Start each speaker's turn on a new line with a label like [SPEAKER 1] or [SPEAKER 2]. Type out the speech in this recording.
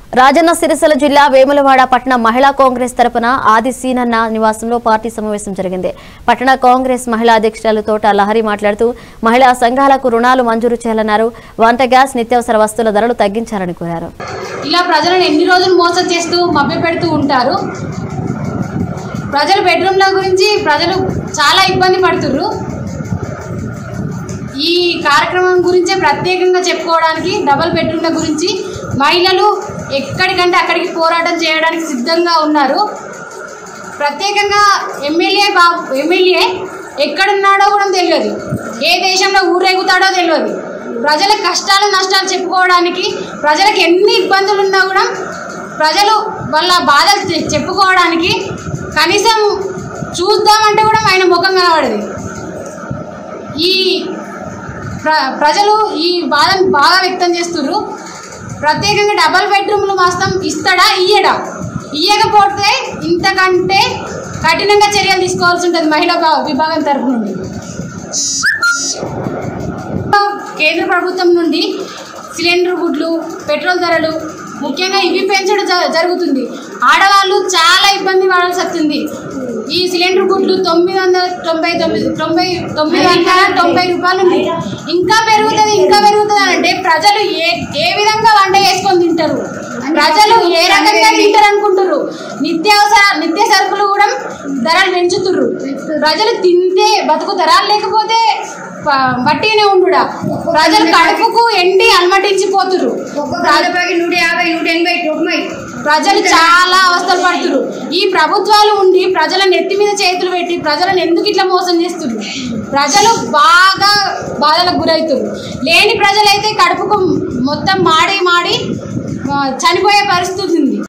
[SPEAKER 1] రాజన్న సిరిసిల్ల జిల్లా వేములవాడ పట్టణ మహిళా కాంగ్రెస్ తరపున ఆది సీనన్న నివాసంలో పార్టీ సమావేశం జరిగింది పట్టణ కాంగ్రెస్ మహిళా అధ్యక్షురాలు తోట లహరి మాట్లాడుతూ మహిళా సంఘాలకు రుణాలు మంజూరు చేయాలన్నారు వంట గ్యాస్ నిత్యావసర వస్తువుల ధరలు తగ్గించాలని కోరారు
[SPEAKER 2] ఇలా ప్రజలను ఎన్ని రోజులు మోసం చేస్తూ మభ్యపెడుతూ ఉంటారు ప్రజలు బెడ్రూమ్ల గురించి ప్రజలు చాలా ఇబ్బంది పడుతుర్రు ఈ కార్యక్రమం గురించే ప్రత్యేకంగా చెప్పుకోవడానికి డబల్ బెడ్రూమ్ల గురించి మహిళలు ఎక్కడికంటే అక్కడికి పోరాటం చేయడానికి సిద్ధంగా ఉన్నారు ప్రత్యేకంగా ఎమ్మెల్యే బాబు ఎమ్మెల్యే ఎక్కడున్నాడో కూడా తెలియదు ఏ దేశంలో ఊరేగుతాడో తెలియదు ప్రజల కష్టాలు నష్టాలు చెప్పుకోవడానికి ప్రజలకు ఎన్ని ఇబ్బందులు ఉన్నా కూడా ప్రజలు వాళ్ళ బాధలు చె- చెప్పుకోవడానికి కనీసం చూద్దామంటే కూడా ఆయన ముఖం కనబడదు ఈ ప్ర ప్రజలు ఈ బాధను బాగా వ్యక్తం చేస్తున్నారు ప్రత్యేకంగా డబల్ బెడ్రూమ్లు మాత్రం ఇస్తాడా ఇయ్యడా ఇయ్యకపోతే ఇంతకంటే కఠినంగా చర్యలు తీసుకోవాల్సి ఉంటుంది మహిళా భా- విభాగం తరఫు నుండి కేంద్ర ప్రభుత్వం నుండి సిలిండర్ గుడ్లు పెట్రోల్ ధరలు ముఖ్యంగా ఇవి పెంచడం జ- జరుగుతుంది ఆడవాళ్ళు చాలా ఇబ్బంది పడాల్సి వస్తుంది ఈ సిలిండర్ గుడ్లు తొమ్మిది వందల తొంభై తొమ్మిది తొంభై తొమ్మిది వందల తొంభై రూపాయలు ఉంది ఇంకా పెరుగుతుంది ఇంకా పెరుగుతుంది అంటే ప్రజలు ఏ ఏ విధంగా వంట చేసుకొని తింటారు ప్రజలు ఏ రకంగా తింటారు అనుకుంటారు నిత్యావసర నిత్య సరుకులు కూడా ధరలు పెంచుతుర్రు ప్రజలు తింటే బతుకుతారా లేకపోతే ప- వట్టిగానే ఉండుడా ప్రజలు కడుపుకు ఎండి అలమటించిపోతురు
[SPEAKER 3] నూట యాభై నూట ఎనభై తొంభై
[SPEAKER 2] ప్రజలు చాలా అవస్థలు పడుతురు ఈ ప్రభుత్వాలు ఉండి ప్రజల నెత్తి మీద చేతులు పెట్టి ప్రజలను ఎందుకు ఇట్లా మోసం చేస్తున్నారు ప్రజలు బాగా బాధలకు గురవుతున్నారు లేని ప్రజలైతే కడుపుకు మొత్తం మాడి మాడి ఆ, చనిపోయే పరిస్థితి ఉంది